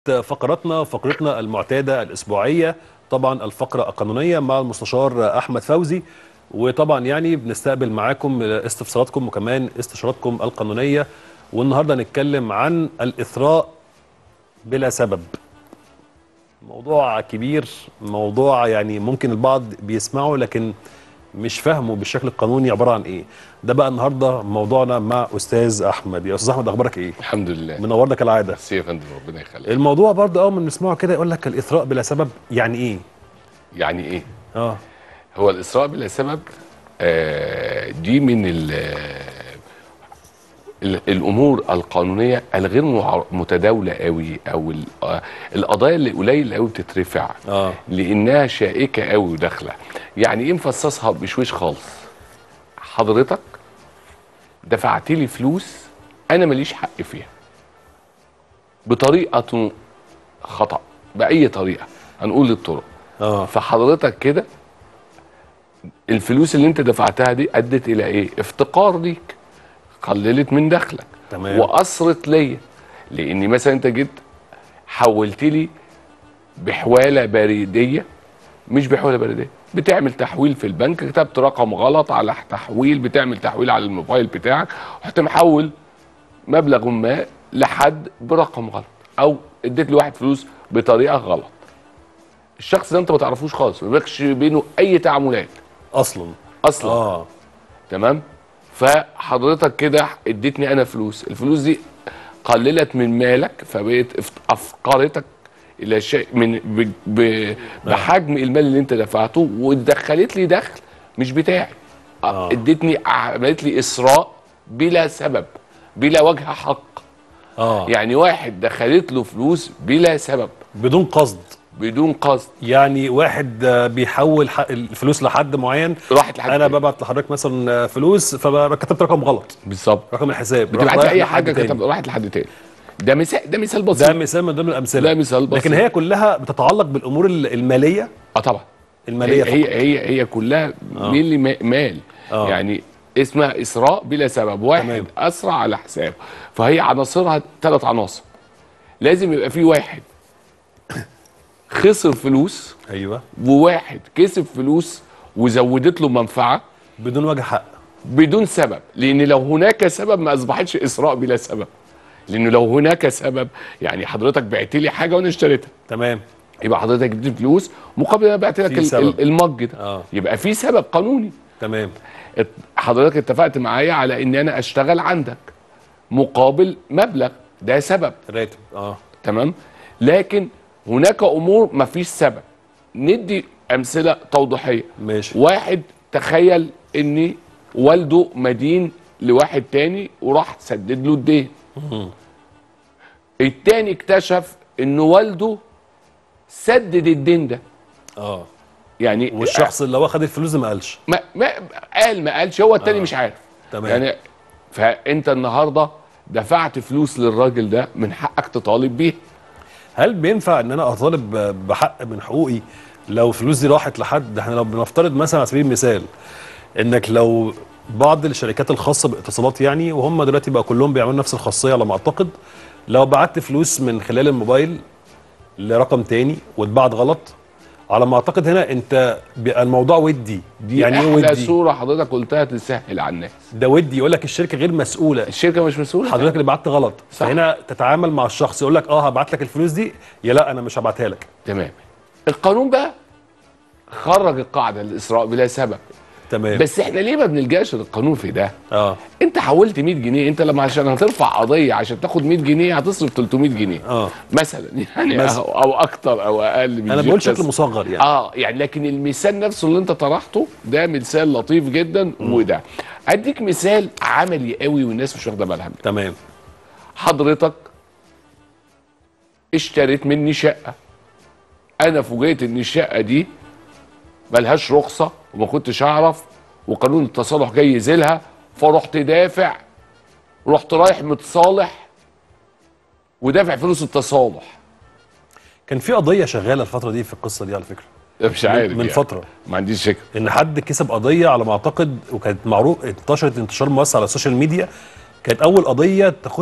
فقراتنا فقرتنا المعتادة الأسبوعية طبعا الفقرة القانونية مع المستشار أحمد فوزي وطبعا يعني بنستقبل معاكم استفساراتكم وكمان استشاراتكم القانونية والنهاردة هنتكلم عن الإثراء بلا سبب موضوع كبير موضوع يعني ممكن البعض بيسمعه لكن مش فاهمه بالشكل القانوني عبارة عن ايه ده بقى النهاردة موضوعنا مع أستاذ أحمد يا أستاذ أحمد أخبارك ايه الحمد لله منورنا كالعادة ميرسي يا فندم ربنا يخليك الموضوع برضه اول ما بنسمعه كده يقول لك الاثراء بلا سبب يعني ايه؟ يعني ايه اه هو الاسراء بلا سبب آه دي من ال ال- الامور القانونيه الغير مع- متداوله قوي او ال- آه، القضايا اللي قليل قوي بتترفع اه لانها شائكه قوي وداخله يعني ايه مفصصها بشويش خالص حضرتك دفعت لي فلوس انا ماليش حق فيها بطريقه خطا باي طريقه هنقول الطرق اه فحضرتك كده الفلوس اللي انت دفعتها دي ادت الى ايه افتقار ليك قللت من دخلك تمام. واثرت ليا لاني مثلا انت جيت حولت لي بحواله بريديه مش بحواله بريديه بتعمل تحويل في البنك كتبت رقم غلط على تحويل بتعمل تحويل على الموبايل بتاعك رحت محول مبلغ ما لحد برقم غلط او اديت لواحد فلوس بطريقه غلط الشخص ده انت ما تعرفوش خالص ما بينكش بينه اي تعاملات اصلا اصلا اه تمام فحضرتك كده اديتني انا فلوس الفلوس دي قللت من مالك فبقت افت- افقرتك الى شيء من ب ب بحجم المال اللي انت دفعته ودخلت لي دخل مش بتاعي آه. اديتني عملت لي اسراء بلا سبب بلا وجه حق اه يعني واحد دخلت له فلوس بلا سبب بدون قصد بدون قصد يعني واحد آه، بيحول ح- الفلوس لحد معين راحت لحد انا تاني. ببعت لحضرتك مثلا آه، فلوس فكتبت رقم غلط بالظبط رقم الحساب راح بتبعت لي رايح اي لحد حاجه تاني. كتب راحت لحد تاني ده مثال ده مثال بسيط ده مثال من ضمن الامثله ده مثال بسيط. لكن هي كلها بتتعلق بالامور ال- الماليه اه طبعا الماليه هي فقط. هي هي, هي كلها ملي ما- مال آه. يعني اسمها اسراء بلا سبب واحد تمام. اسرع على حسابه فهي عناصرها ثلاث عناصر لازم يبقى في واحد خسر فلوس ايوه وواحد كسب فلوس وزودت له منفعه بدون وجه حق بدون سبب لان لو هناك سبب ما اصبحتش اسراء بلا سبب لانه لو هناك سبب يعني حضرتك بعت لي حاجه وانا اشتريتها تمام يبقى حضرتك اديت فلوس مقابل انا بعت لك في ال- سبب. ال- المج ده آه. يبقى في سبب قانوني تمام ات- حضرتك اتفقت معايا على ان انا اشتغل عندك مقابل مبلغ ده سبب راتب اه تمام لكن هناك امور ما فيش سبب ندي امثله توضيحيه ماشي واحد تخيل ان والده مدين لواحد تاني وراح سدد له الدين التاني اكتشف ان والده سدد الدين ده اه يعني والشخص اللي هو خد الفلوس ده ما قالش ما ما قال ما قالش هو التاني آه. مش عارف تمام. يعني فانت النهارده دفعت فلوس للراجل ده من حقك تطالب بيه هل بينفع ان انا اطالب ب- بحق من حقوقي لو الفلوس دي راحت لحد احنا لو بنفترض مثلا على سبيل المثال انك لو بعض الشركات الخاصه بالاتصالات يعني وهم دلوقتي بقى كلهم بيعملوا نفس الخاصيه على ما اعتقد لو بعت فلوس من خلال الموبايل لرقم تاني واتبعت غلط على ما اعتقد هنا انت بيبقى الموضوع ودي دي يعني ايه احلى ودي صوره حضرتك قلتها تسهل على الناس ده ودي يقول لك الشركه غير مسؤوله الشركه مش مسؤوله حضرتك اللي بعت غلط صح. فهنا تتعامل مع الشخص يقول لك اه هبعت لك الفلوس دي يا لا انا مش هبعتها لك تمام القانون بقى خرج القاعده الاسراء بلا سبب تمام بس احنا ليه ما بنلجاش للقانون في ده اه انت حولت 100 جنيه انت لما عشان هترفع قضيه عشان تاخد 100 جنيه هتصرف 300 جنيه اه مثلا يعني مثلا. أو, او اكتر او اقل انا بيجيب بقول بس- شكل مصغر يعني اه يعني لكن المثال نفسه اللي انت طرحته ده مثال لطيف جدا وده اديك مثال عملي قوي والناس مش واخده بالها منه تمام حضرتك اشتريت مني شقه انا فوجئت ان الشقه دي ملهاش رخصه وما كنتش اعرف وقانون التصالح جاي يزيلها فرحت دافع رحت رايح متصالح ودافع فلوس التصالح كان في قضيه شغاله الفتره دي في القصه دي على فكره مش عارف من يعني. فتره ما عنديش فكره ان حد كسب قضيه على ما اعتقد وكانت معروف انتشرت انتشار موسع على السوشيال ميديا كانت اول قضيه تخص